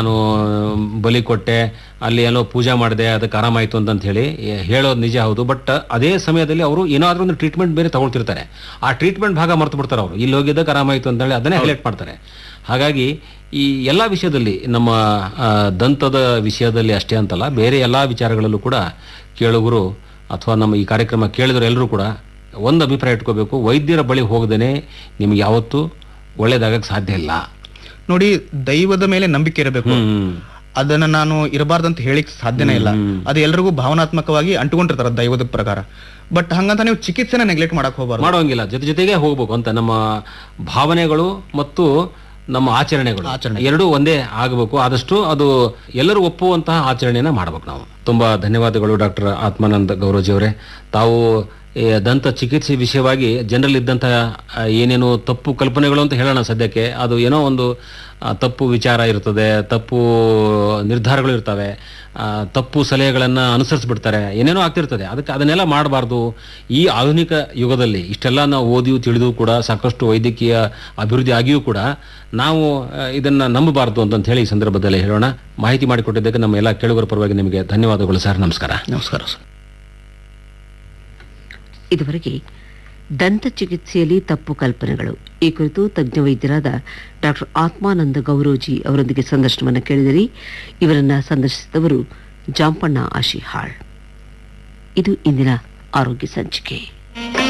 ನಾನು ಬಲಿ ಕೊಟ್ಟೆ ಅಲ್ಲಿ ಏನೋ ಪೂಜೆ ಮಾಡಿದೆ ಅದಕ್ಕೆ ಆರಾಮಾಯ್ತು ಅಂತ ಹೇಳಿ ಹೇಳೋದು ನಿಜ ಹೌದು ಬಟ್ ಅದೇ ಸಮಯದಲ್ಲಿ ಅವರು ಏನಾದ್ರೂ ಒಂದು ಟ್ರೀಟ್ಮೆಂಟ್ ಬೇರೆ ತಗೊಳ್ತಿರ್ತಾರೆ ಆ ಟ್ರೀಟ್ಮೆಂಟ್ ಭಾಗ ಮರ್ತು ಬಿಡ್ತಾರೆ ಅವರು ಇಲ್ಲಿ ಹೋಗಿದ್ದಕ್ಕೆ ಆರಾಮಾಯ್ತು ಅಂತ ಹೇಳಿ ಅದನ್ನೇ ಹೈಲೈಟ್ ಮಾಡ್ತಾರೆ ಹಾಗಾಗಿ ಈ ಎಲ್ಲ ವಿಷಯದಲ್ಲಿ ನಮ್ಮ ಆ, ದಂತದ ವಿಷಯದಲ್ಲಿ ಅಷ್ಟೇ ಅಂತಲ್ಲ ಬೇರೆ ಎಲ್ಲ ವಿಚಾರಗಳಲ್ಲೂ ಕೂಡ ಕೇಳುಗರು ಅಥವಾ ನಮ್ಮ ಈ ಕಾರ್ಯಕ್ರಮ ಕೇಳಿದ್ರು ಎಲ್ಲರೂ ಕೂಡ ಒಂದು ಅಭಿಪ್ರಾಯ ಇಟ್ಕೋಬೇಕು ವೈದ್ಯರ ಬಳಿ ಹೋಗದೇನೆ ನಿಮ್ಗೆ ಯಾವತ್ತೂ ಒಳ್ಳೇದಾಗಕ್ಕೆ ಸಾಧ್ಯ ಇಲ್ಲ ನೋಡಿ ದೈವದ ಮೇಲೆ ನಂಬಿಕೆ ಇರಬೇಕು ಹ್ಮ್ ಅದನ್ನ ನಾನು ಇರಬಾರ್ದಂತ ಹೇಳಿಕ್ ಸಾಧ್ಯನೇ ಇಲ್ಲ ಅದು ಎಲ್ರಿಗೂ ಭಾವನಾತ್ಮಕವಾಗಿ ಅಂಟುಕೊಂಡಿರ್ತಾರ ದೈವದ ಪ್ರಕಾರ ಬಟ್ ಹಂಗಂತ ನೀವು ಚಿಕಿತ್ಸೆನ ನೆಗ್ಲೆಕ್ಟ್ ಮಾಡಕ್ ಹೋಗ್ಬಾರ್ದು ಮಾಡೋಂಗಿಲ್ಲ ಜೊತೆ ಜೊತೆಗೆ ಹೋಗ್ಬೇಕು ಅಂತ ನಮ್ಮ ಭಾವನೆಗಳು ಮತ್ತು ನಮ್ಮ ಆಚರಣೆಗಳು ಎರಡೂ ಒಂದೇ ಆಗಬೇಕು ಆದಷ್ಟು ಅದು ಎಲ್ಲರೂ ಒಪ್ಪುವಂತಹ ಆಚರಣೆಯನ್ನ ಮಾಡಬೇಕು ನಾವು ತುಂಬಾ ಧನ್ಯವಾದಗಳು ಡಾಕ್ಟರ್ ಆತ್ಮಾನಂದ ಗೌರೋಜಿ ಅವರೇ ತಾವು ಈ ದಂತ ಚಿಕಿತ್ಸೆ ವಿಷಯವಾಗಿ ಜನರಲ್ಲಿ ಇದ್ದಂತಹ ಆ, ಏನೇನು ತಪ್ಪು ಕಲ್ಪನೆಗಳು ಅಂತ ಹೇಳೋಣ ಸದ್ಯಕ್ಕೆ ಅದು ಏನೋ ಒಂದು ಆ, ತಪ್ಪು ವಿಚಾರ ಇರ್ತದೆ ತಪ್ಪು ನಿರ್ಧಾರಗಳು ಇರ್ತವೆ ಆ, ತಪ್ಪು ಸಲಹೆಗಳನ್ನು ಅನುಸರಿಸ್ಬಿಡ್ತಾರೆ ಏನೇನೋ ಆಗ್ತಿರ್ತದೆ ಅದಕ್ಕೆ ಅದನ್ನೆಲ್ಲ ಮಾಡಬಾರ್ದು ಈ ಆಧುನಿಕ ಯುಗದಲ್ಲಿ ಇಷ್ಟೆಲ್ಲ ನಾವು ಓದಿಯೂ ತಿಳಿದು ಕೂಡ ಸಾಕಷ್ಟು ವೈದ್ಯಕೀಯ ಅಭಿವೃದ್ಧಿ ಆಗಿಯೂ ಕೂಡ ನಾವು ಆ, ಇದನ್ನ ನಂಬಬಾರ್ದು ಅಂತ ಹೇಳಿ ಈ ಸಂದರ್ಭದಲ್ಲಿ ಹೇಳೋಣ ಮಾಹಿತಿ ಮಾಡಿಕೊಟ್ಟಿದ್ದಕ್ಕೆ ನಮ್ಮ ಎಲ್ಲ ಕೇಳುಗರ ಪರವಾಗಿ ನಿಮಗೆ ಧನ್ಯವಾದಗಳು ಸರ್ ನಮಸ್ಕಾರ ನಮಸ್ಕಾರ ಸರ್ ಇದುವರೆಗೆ ದಂತ ಚಿಕಿತ್ಸೆಯಲ್ಲಿ ತಪ್ಪು ಕಲ್ಪನೆಗಳು ಈ ಕುರಿತು ತಜ್ಞ ವೈದ್ಯರಾದ ಡಾಕ್ಟರ್ ಆತ್ಮಾನಂದ ಗೌರೋಜಿ ಅವರೊಂದಿಗೆ ಸಂದರ್ಶನವನ್ನು ಕೇಳಿದಿರಿ ಇವರನ್ನ ಸಂದರ್ಶಿಸಿದವರು ಜಾಂಪಣ್ಣ ಆಶಿಹಾಳ್ ಇದು ಇಂದಿನ ಆರೋಗ್ಯ ಸಂಚಿಕೆ